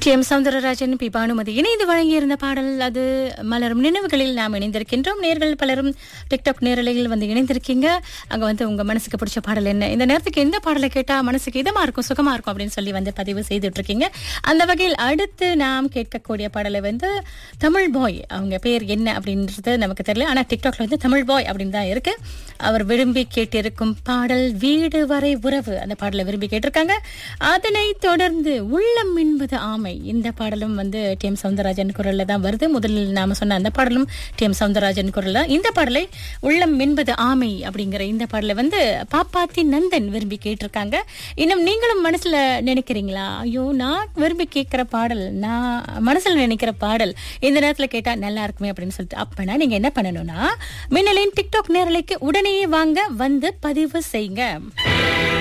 D M Soundararajan P Bhanumathi இணைந்து வழங்கியிருந்த பாடல் அது மலரும் நினைவுகளில் நாம் இணைந்திருக்கின்றோம் நேர்கள் பலரும் டிக்டாக் நேரலையில் வந்து இணைந்திருக்கீங்க அங்க வந்து உங்க மனசுக்கு பிடிச்ச பாடல் என்ன இந்த நேரத்துக்கு எந்த பாடலை கேட்டா மனசுக்கு இதமா இருக்கும் சுகமா இருக்கும் அப்படின்னு சொல்லி வந்து பதிவு செய்துட்டு இருக்கீங்க அந்த வகையில் அடுத்து நாம் கேட்கக்கூடிய பாடலை வந்து தமிழ் பாய் அவங்க பேர் என்ன அப்படின்றது நமக்கு தெரியல ஆனா டிக்டாக்ல வந்து தமிழ் பாய் அப்படின்னு தான் இருக்கு அவர் விரும்பி கேட்டிருக்கும் பாடல் வீடு வரை உறவு அந்த பாடலை விரும்பி கேட்டிருக்காங்க அதனை தொடர்ந்து உள்ளம் என்பது ஆமை இந்த பாடலும் வந்து டி எம் சவுந்தரராஜன் குரல்ல தான் வருது முதலில் நாம சொன்ன அந்த பாடலும் டி எம் சவுந்தரராஜன் குரல்ல இந்த பாடலை உள்ளம் என்பது ஆமை அப்படிங்கிற இந்த பாடலை வந்து பாப்பாத்தி நந்தன் விரும்பி கேட்டிருக்காங்க இன்னும் நீங்களும் மனசுல நினைக்கிறீங்களா ஐயோ நான் விரும்பி கேட்கிற பாடல் நான் மனசுல நினைக்கிற பாடல் இந்த நேரத்துல கேட்டா நல்லா இருக்குமே அப்படின்னு சொல்லிட்டு அப்பனா நீங்க என்ன பண்ணணும்னா மின்னலின் டிக்டாக் நேரலைக்கு உடனே வாங்க வந்து பதிவு செய்யுங்க